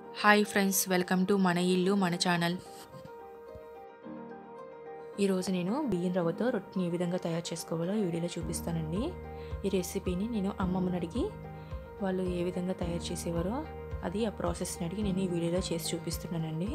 hi friends welcome to మన ఇల్లు మన ఛానల్ ఈరోజు నేను బియ్యం రవ్వతో రొట్టెని ఏ విధంగా తయారు చేసుకోవాలో ఈ వీడియోలో చూపిస్తానండి ఈ రెసిపీని నేను అమ్మమ్మని అడిగి వాళ్ళు ఏ విధంగా తయారు చేసేవారో అది ఆ ప్రాసెస్ని అడిగి నేను ఈ వీడియోలో చేసి చూపిస్తున్నానండి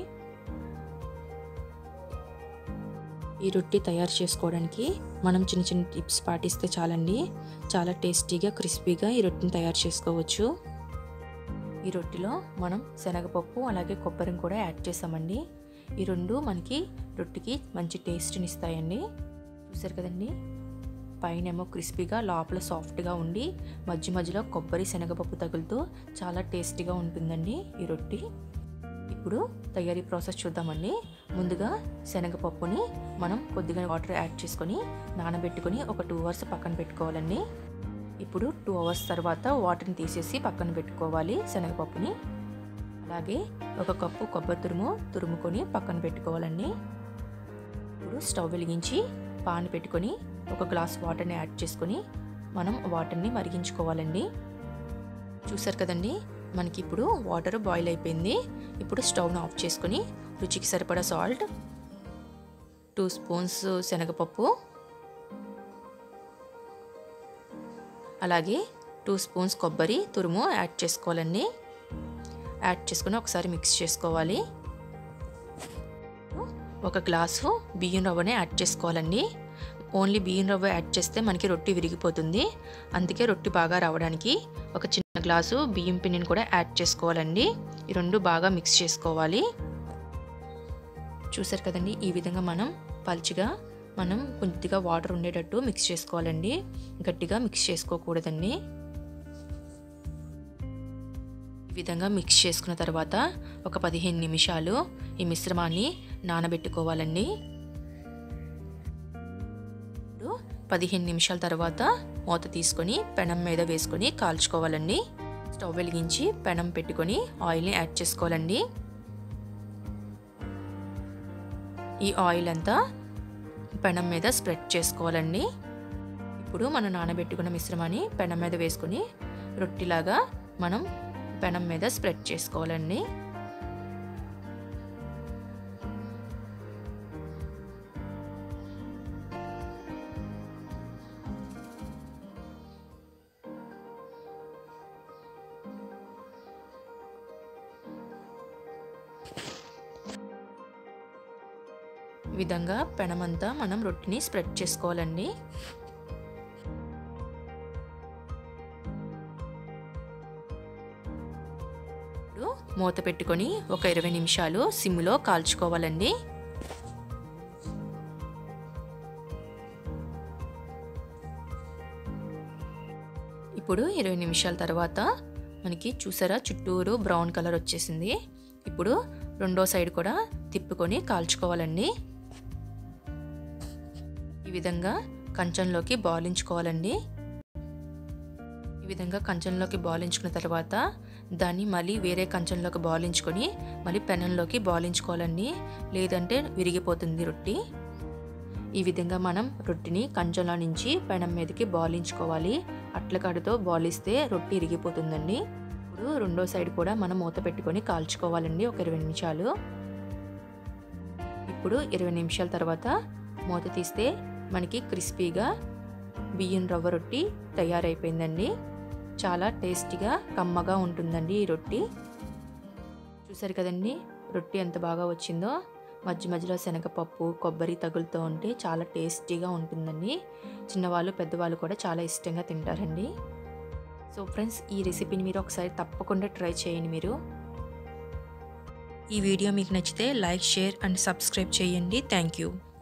ఈ రొట్టె తయారు చేసుకోవడానికి మనం చిన్న చిన్న టిప్స్ పాటిస్తే చాలండి చాలా టేస్టీగా క్రిస్పీగా ఈ రొట్టెని తయారు చేసుకోవచ్చు ఈ రొట్టెలో మనం శనగపప్పు అలాగే కొబ్బరిని కూడా యాడ్ చేసామండి ఈ రెండు మనకి రొట్టెకి మంచి టేస్ట్ని ఇస్తాయండి చూసారు కదండి పైన ఏమో క్రిస్పీగా లోపల సాఫ్ట్గా ఉండి మధ్య మధ్యలో కొబ్బరి శనగపప్పు తగులుతూ చాలా టేస్టీగా ఉంటుందండి ఈ రొట్టె ఇప్పుడు తయారీ ప్రాసెస్ చూద్దామండి ముందుగా శనగపప్పుని మనం కొద్దిగా వాటర్ యాడ్ చేసుకొని నానబెట్టుకొని ఒక టూ అవర్స్ పక్కన పెట్టుకోవాలండి ఇప్పుడు టూ అవర్స్ తర్వాత వాటర్ని తీసేసి పక్కన పెట్టుకోవాలి శనగపప్పుని అలాగే ఒక కప్పు కొబ్బరి తురుము తురుముకొని పక్కన పెట్టుకోవాలండి ఇప్పుడు స్టవ్ వెలిగించి పాన్ పెట్టుకొని ఒక గ్లాస్ వాటర్ని యాడ్ చేసుకొని మనం వాటర్ని మరిగించుకోవాలండి చూసారు కదండి మనకి ఇప్పుడు వాటర్ బాయిల్ అయిపోయింది ఇప్పుడు స్టవ్ను ఆఫ్ చేసుకొని రుచికి సరిపడా సాల్ట్ టూ స్పూన్స్ శనగపప్పు అలాగే టూ స్పూన్స్ కొబ్బరి తురుము యాడ్ చేసుకోవాలండి యాడ్ చేసుకుని ఒకసారి మిక్స్ చేసుకోవాలి ఒక గ్లాసు బియ్యం రవ్వని యాడ్ చేసుకోవాలండి ఓన్లీ బియ్యం రవ్వ యాడ్ చేస్తే మనకి రొట్టి విరిగిపోతుంది అందుకే రొట్టి బాగా రావడానికి ఒక చిన్న గ్లాసు బియ్యం పిండిని కూడా యాడ్ చేసుకోవాలండి ఈ రెండు బాగా మిక్స్ చేసుకోవాలి చూసారు కదండి ఈ విధంగా మనం పల్చిగా మనం కొద్దిగా వాటర్ ఉండేటట్టు మిక్స్ చేసుకోవాలండి గట్టిగా మిక్స్ చేసుకోకూడదండి ఈ విధంగా మిక్స్ చేసుకున్న తర్వాత ఒక పదిహేను నిమిషాలు ఈ మిశ్రమాన్ని నానబెట్టుకోవాలండి పదిహేను నిమిషాల తర్వాత మూత తీసుకొని పెనం మీద వేసుకొని కాల్చుకోవాలండి స్టవ్ వెలిగించి పెనం పెట్టుకొని ఆయిల్ని యాడ్ చేసుకోవాలండి ఈ ఆయిల్ అంతా పెనం మీద స్ప్రెడ్ చేసుకోవాలండి ఇప్పుడు మనం నానబెట్టుకున్న మిశ్రమాన్ని పెనం మీద వేసుకొని రొట్టిలాగా మనం పెనం మీద స్ప్రెడ్ చేసుకోవాలండి ఈ విధంగా పెనమంతా మనం రొట్టిని స్ప్రెడ్ చేసుకోవాలండి ఇప్పుడు మూత పెట్టుకొని ఒక ఇరవై నిమిషాలు సిమ్లో కాల్చుకోవాలండి ఇప్పుడు ఇరవై నిమిషాల తర్వాత మనకి చూసారా చుట్టూరు బ్రౌన్ కలర్ వచ్చేసింది ఇప్పుడు రెండో సైడ్ కూడా తిప్పుకొని కాల్చుకోవాలండి ఈ విధంగా కంచంలోకి బాలించుకోవాలండి ఈ విధంగా కంచంలోకి బాలించుకున్న తర్వాత దాన్ని మళ్ళీ వేరే కంచంలోకి బాలించుకొని మళ్ళీ పెనంలోకి బాలించుకోవాలండి లేదంటే విరిగిపోతుంది రొట్టి ఈ విధంగా మనం రొట్టిని కంచంలో నుంచి పెనం మీదకి బాలించుకోవాలి అట్లకాడుతో బాలిస్తే రొట్టి ఇరిగిపోతుందండి ఇప్పుడు రెండో సైడ్ కూడా మనం మూత పెట్టుకొని కాల్చుకోవాలండి ఒక ఇరవై నిమిషాలు ఇప్పుడు ఇరవై నిమిషాల తర్వాత మూత తీస్తే మనకి క్రిస్పీగా బియ్యం రవ్వ రొట్టి తయారైపోయిందండి చాలా టేస్టీగా కమ్మగా ఉంటుందండి ఈ రొట్టి చూసారు కదండి రొట్టి ఎంత బాగా వచ్చిందో మధ్య మధ్యలో శనగపప్పు కొబ్బరి తగులుతూ ఉంటే చాలా టేస్టీగా ఉంటుందండి చిన్నవాళ్ళు పెద్దవాళ్ళు కూడా చాలా ఇష్టంగా తింటారండి సో ఫ్రెండ్స్ ఈ రెసిపీని మీరు ఒకసారి తప్పకుండా ట్రై చేయండి మీరు ఈ వీడియో మీకు నచ్చితే లైక్ షేర్ అండ్ సబ్స్క్రైబ్ చేయండి థ్యాంక్ యూ